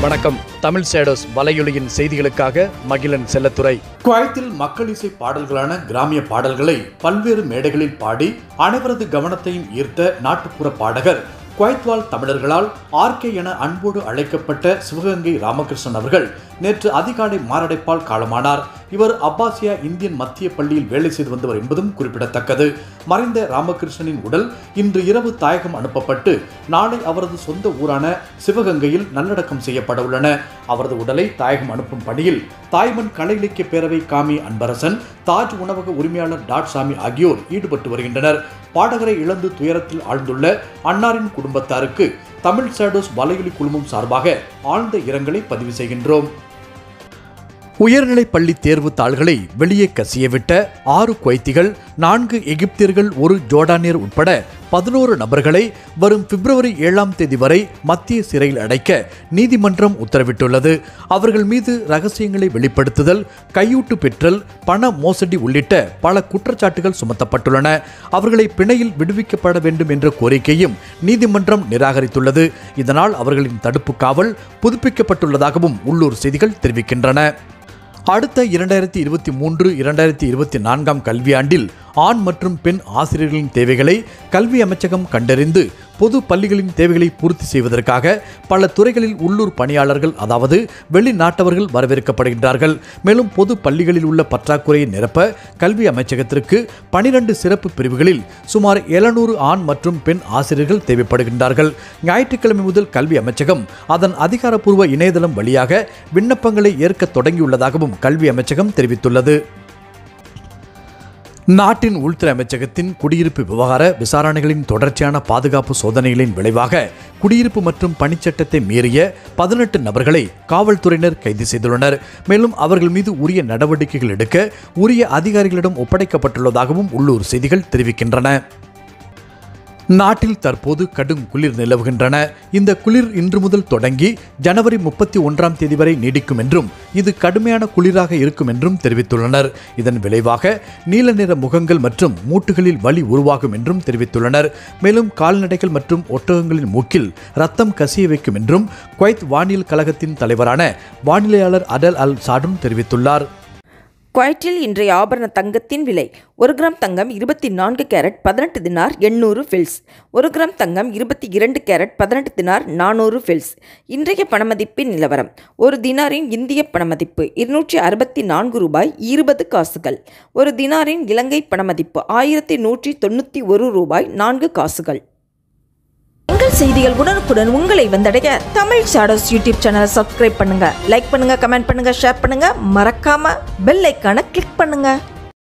வணக்கம் தமிழ் சேடோஸ் வலையொலியின் செய்திகளுக்காக மகிழன் செல்லத்துறை குவைத்தில் மக்கள் இசை பாடல்களான கிராமிய பாடல்களை பல்வேறு மேடைகளில் பாடி அனைவரது கவனத்தையும் ஈர்த்த நாட்டுப்புற பாடகர் குவைத் வாழ் தமிழர்களால் ஆர்கே என அன்போடு அழைக்கப்பட்ட சிவகங்கை ராமகிருஷ்ணன் அவர்கள் நேற்று அதிகாலை மாரடைப்பால் காலமானார் இவர் அப்பாசியா இந்தியன் மத்திய பள்ளியில் வேலை செய்து வந்தவர் என்பதும் குறிப்பிடத்தக்கது மறைந்த ராமகிருஷ்ணனின் உடல் இன்று இரவு தாயகம் அனுப்பப்பட்டு நாளை அவரது சொந்த ஊரான சிவகங்கையில் நல்லடக்கம் செய்யப்பட உள்ளன அவரது உடலை தாயகம் அனுப்பும் பணியில் தாய்மண் கலை இலக்கிய பேரவை காமி அன்பரசன் தாஜ் உணவக உரிமையாளர் டாட் சாமி ஆகியோர் ஈடுபட்டு வருகின்றனர் பாடகரை இழந்து துயரத்தில் ஆழ்ந்துள்ள அன்னாரின் குடும்பத்தாருக்கு தமிழ் சேடோஸ் வலையொலி குழுமம் சார்பாக ஆழ்ந்த இரங்கலை பதிவு செய்கின்றோம் உயர்நிலைப் பள்ளி தேர்வு தாள்களை வெளியே கசியவிட்ட ஆறு குவைத்திகள் நான்கு எகிப்தியர்கள் ஒரு ஜோர்டானியர் உட்பட பதினோரு நபர்களை வரும் பிப்ரவரி ஏழாம் தேதி வரை மத்திய சிறையில் அடைக்க நீதிமன்றம் உத்தரவிட்டுள்ளது அவர்கள் மீது ரகசியங்களை வெளிப்படுத்துதல் கையூட்டு பெற்றல் பண மோசடி உள்ளிட்ட பல குற்றச்சாட்டுகள் சுமத்தப்பட்டுள்ளன அவர்களை பிணையில் விடுவிக்கப்பட வேண்டும் என்ற கோரிக்கையும் நீதிமன்றம் நிராகரித்துள்ளது இதனால் அவர்களின் தடுப்பு காவல் புதுப்பிக்கப்பட்டுள்ளதாகவும் உள்ளூர் செய்திகள் தெரிவிக்கின்றன அடுத்த இரண்டாயிரத்தி இருபத்தி மூன்று இரண்டாயிரத்தி இருபத்தி நான்காம் கல்வியாண்டில் ஆண் மற்றும் பெண் ஆசிரியர்களின் தேவைகளை கல்வி அமைச்சகம் கண்டறிந்து பொது பள்ளிகளின் தேவைகளை பூர்த்தி செய்வதற்காக பல துறைகளில் உள்ளூர் பணியாளர்கள் அதாவது வெளிநாட்டவர்கள் வரவேற்கப்படுகின்றார்கள் மேலும் பொது பள்ளிகளில் உள்ள பற்றாக்குறையை நிரப்ப கல்வி அமைச்சகத்திற்கு பனிரெண்டு சிறப்பு பிரிவுகளில் சுமார் எழுநூறு ஆண் மற்றும் பெண் ஆசிரியர்கள் தேவைப்படுகின்றார்கள் ஞாயிற்றுக்கிழமை முதல் கல்வி அமைச்சகம் அதன் அதிகாரப்பூர்வ இணையதளம் வழியாக விண்ணப்பங்களை ஏற்க தொடங்கியுள்ளதாகவும் கல்வி அமைச்சகம் தெரிவித்துள்ளது நாட்டின் உள்துறை அமைச்சகத்தின் குடியிருப்பு விவகார விசாரணைகளின் தொடர்ச்சியான பாதுகாப்பு சோதனைகளின் விளைவாக குடியிருப்பு மற்றும் பணிச்சட்டத்தை மீறிய பதினெட்டு நபர்களை காவல்துறையினர் கைது செய்துள்ளனர் மேலும் அவர்கள் மீது உரிய நடவடிக்கைகள் எடுக்க உரிய அதிகாரிகளிடம் ஒப்படைக்கப்பட்டுள்ளதாகவும் உள்ளூர் செய்திகள் தெரிவிக்கின்றன நாட்டில் தற்போது கடும் குளிர் நிலவுகின்றன இந்த குளிர் இன்று முதல் தொடங்கி ஜனவரி முப்பத்தி ஒன்றாம் தேதி வரை நீடிக்கும் என்றும் இது கடுமையான குளிராக இருக்கும் என்றும் தெரிவித்துள்ளனர் இதன் விளைவாக நீல நிற முகங்கள் மற்றும் மூட்டுகளில் வலி உருவாகும் என்றும் தெரிவித்துள்ளனர் மேலும் கால்நடைகள் மற்றும் ஒட்டகங்களின் மூக்கில் ரத்தம் கசிய வைக்கும் என்றும் குவைத் வானியல் கழகத்தின் தலைவரான வானிலையாளர் அடல் அல் சாடும் தெரிவித்துள்ளார் குவைட்டில் இன்றைய ஆபரண தங்கத்தின் விலை ஒரு கிராம் தங்கம் இருபத்தி நான்கு கேரட் பதினெட்டு தினார் எண்ணூறு ஃபில்ஸ் ஒரு கிராம் தங்கம் இருபத்தி இரண்டு கேரட் பதினெட்டு தினார் நானூறு ஃபில்ஸ் இன்றைய பணமதிப்பின் நிலவரம் ஒரு தினாரின் இந்திய பணமதிப்பு இருநூற்றி அறுபத்தி நான்கு ரூபாய் இருபது காசுகள் ஒரு தினாரின் இலங்கை பணமதிப்பு ஆயிரத்தி நூற்றி தொண்ணூற்றி ஒரு ரூபாய் நான்கு காசுகள் உங்கள் செய்திகள் உடனுக்குடன் உங்களை வந்தடைய தமிழ் ஷாடோஸ் யூடியூப் சேனலை சப்ஸ்கிரைப் பண்ணுங்க லைக் பண்ணுங்க கமெண்ட் பண்ணுங்க ஷேர் பண்ணுங்க மறக்காம பெல் ஐக்கானை கிளிக் பண்ணுங்க